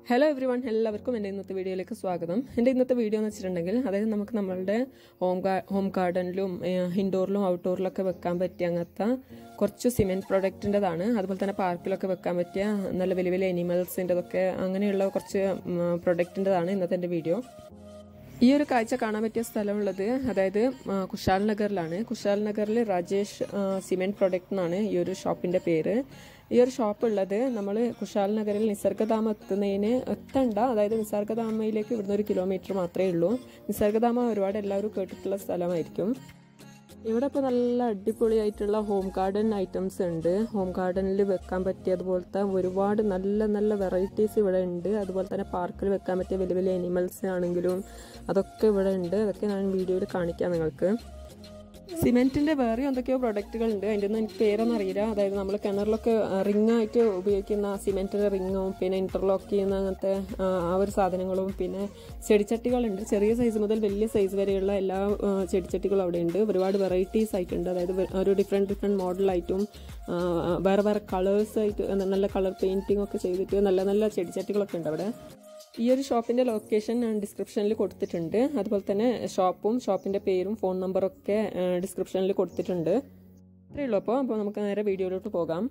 hello every one എല്ലാവർക്കും എൻ്റെ ഇന്നത്തെ വീഡിയോയിലേക്ക് സ്വാഗതം എൻ്റെ ഇന്നത്തെ വീഡിയോ എന്ന് വെച്ചിട്ടുണ്ടെങ്കിൽ അതായത് നമുക്ക് നമ്മളുടെ ഹോം ഗാ ഹോം ഗാർഡനിലും ഇൻഡോറിലും ഔട്ട്ഡോറിലൊക്കെ വെക്കാൻ പറ്റിയ അങ്ങനത്തെ കുറച്ച് സിമെൻറ്റ് പ്രൊഡക്റ്റിൻ്റെതാണ് അതുപോലെ തന്നെ പാർക്കിലൊക്കെ വെക്കാൻ പറ്റിയ നല്ല വലിയ വലിയ അനിമൽസിൻ്റെതൊക്കെ അങ്ങനെയുള്ള കുറച്ച് പ്രൊഡക്റ്റിൻ്റെതാണ് ഇന്നത്തെ എൻ്റെ വീഡിയോ ഈ ഒരു കാഴ്ച കാണാൻ പറ്റിയ സ്ഥലമുള്ളത് അതായത് ആ, കുശാൽ നഗറിലാണ് കുശാൽ നഗറിൽ രാജേഷ് ആ, സിമെന്റ് പ്രൊഡക്റ്റ് എന്നാണ് ഈ ഒരു ഷോപ്പിന്റെ പേര് ഈ ഒരു ഷോപ്പ് ഉള്ളത് നമ്മൾ കുശാൽ നഗറിൽ നിസർഗധാമ എത്തുന്നതിന് എത്തണ്ട അതായത് നിസർഗധാമയിലേക്ക് ഇവിടുന്ന് ഒരു കിലോമീറ്റർ മാത്രമേ ഉള്ളൂ നിസർഗധാമ ഒരുപാട് എല്ലാവരും കേട്ടിട്ടുള്ള സ്ഥലമായിരിക്കും ഇവിടെ ഇപ്പോൾ നല്ല അടിപൊളിയായിട്ടുള്ള ഹോം ഗാർഡൻ ഐറ്റംസ് ഉണ്ട് ഹോം ഗാർഡനിൽ വെക്കാൻ പറ്റിയ അതുപോലത്തെ ഒരുപാട് നല്ല നല്ല വെറൈറ്റീസ് ഇവിടെ ഉണ്ട് അതുപോലെ തന്നെ പാർക്കിൽ വെക്കാൻ പറ്റിയ വലിയ വലിയ അനിമൽസ് ആണെങ്കിലും അതൊക്കെ ഇവിടെ ഉണ്ട് അതൊക്കെ ഞാൻ വീഡിയോയിൽ കാണിക്കാം നിങ്ങൾക്ക് സിമെന്റിന്റെ വേറെ എന്തൊക്കെയോ പ്രൊഡക്റ്റുകൾ ഉണ്ട് അതിൻ്റെ ഒന്നും എനിക്ക് പേരൊന്നും അറിയില്ല അതായത് നമ്മൾ കിണറിലൊക്കെ റിംഗ് ആയിട്ട് ഉപയോഗിക്കുന്ന സിമെന്റിന്റെ റിങ്ങും പിന്നെ ഇന്റർലോക്ക് ചെയ്യുന്ന അങ്ങനത്തെ ആ, ആ ഒരു സാധനങ്ങളും പിന്നെ ചെടിച്ചട്ടികളുണ്ട് ചെറിയ സൈസ് മുതൽ വലിയ സൈസ് വരെയുള്ള എല്ലാ ആ, ചെടിച്ചട്ടികളും അവിടെ ഉണ്ട് ഒരുപാട് വെറൈറ്റീസ് ആയിട്ടുണ്ട് അതായത് വെ- ഒരു ഡിഫറെൻറ്റ് ഡിഫറെൻറ്റ് മോഡലായിട്ടും വേറെ വേറെ കളേഴ്സ് ആയിട്ട് നല്ല കളർ പെയിന്റിംഗ് ഒക്കെ ചെയ്തിട്ട് നല്ല നല്ല ചെടിച്ചട്ടികളൊക്കെ ഉണ്ട് അവിടെ ഈ ഒരു ഷോപ്പിന്റെ ലൊക്കേഷൻ ഞാൻ ഡിസ്ക്രിപ്ഷനിൽ കൊടുത്തിട്ടുണ്ട് അതുപോലെ തന്നെ ഷോപ്പും ഷോപ്പിന്റെ പേരും ഫോൺ നമ്പറും ഒക്കെ ഡിസ്ക്രിപ്ഷനിൽ കൊടുത്തിട്ടുണ്ട് അത്രയേ ഉള്ളൂ അപ്പോൾ അപ്പോൾ നമുക്ക് നേരെ വീഡിയോയിലോട്ട് പോകാം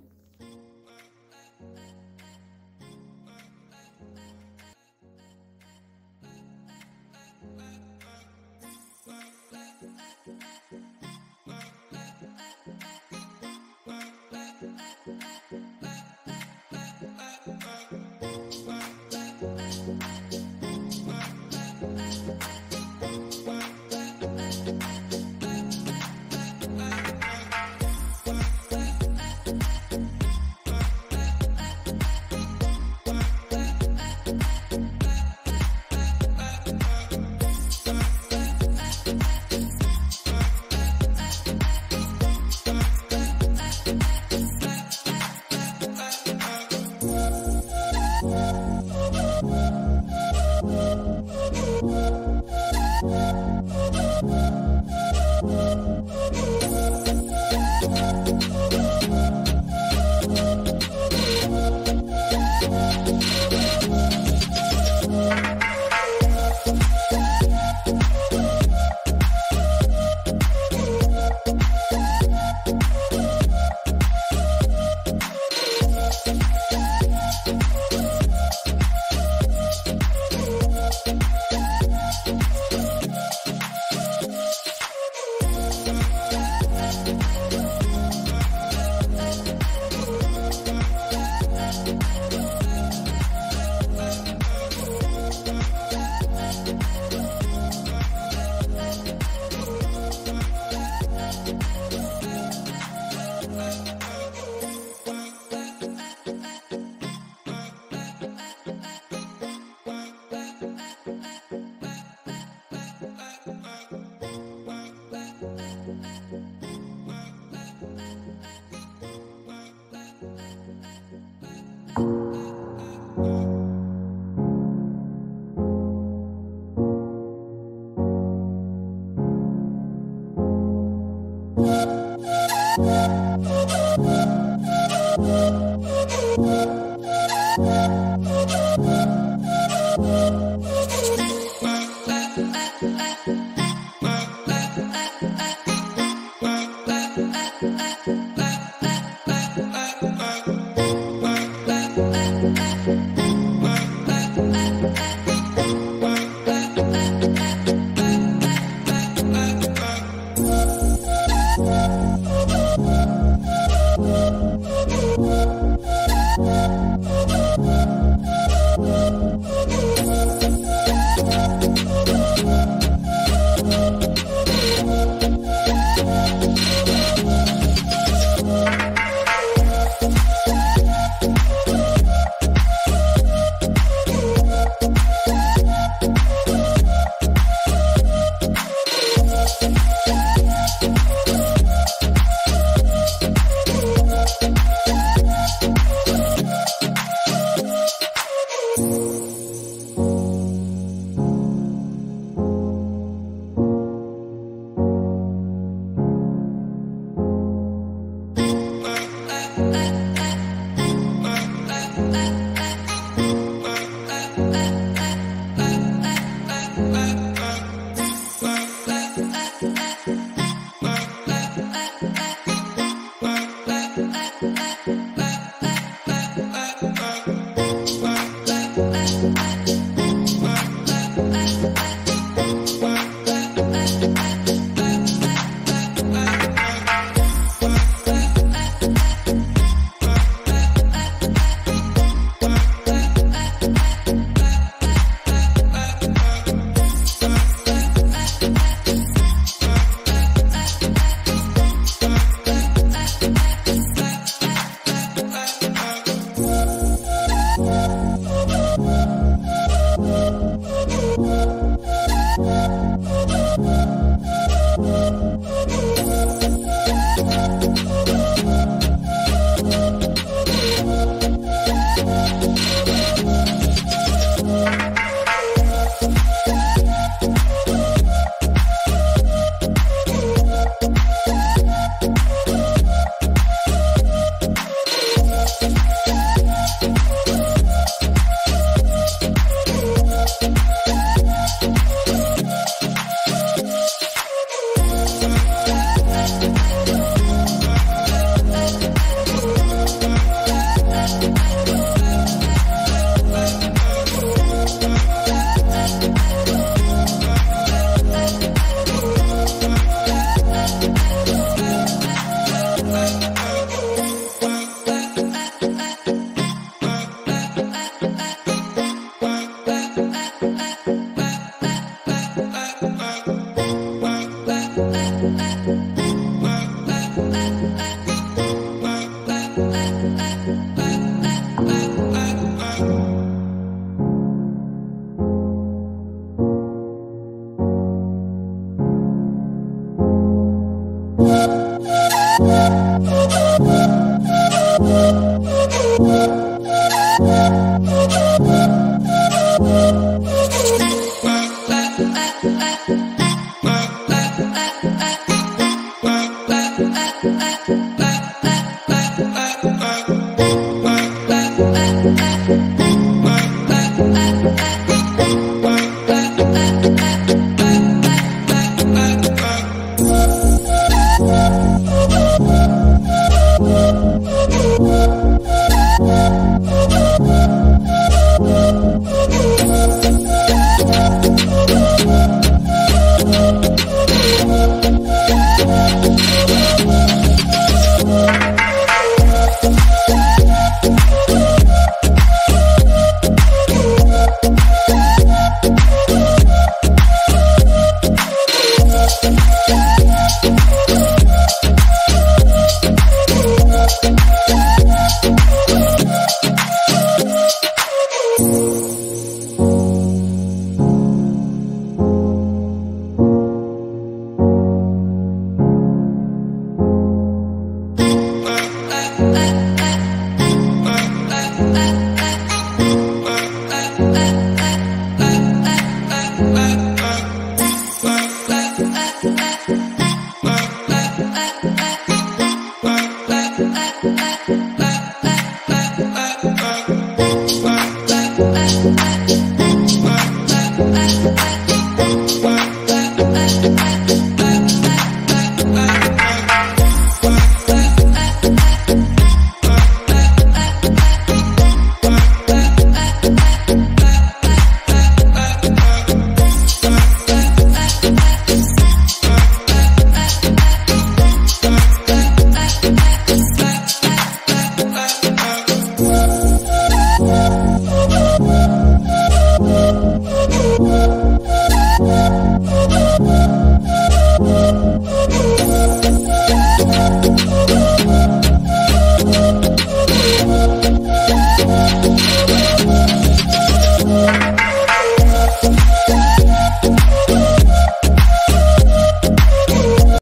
Thank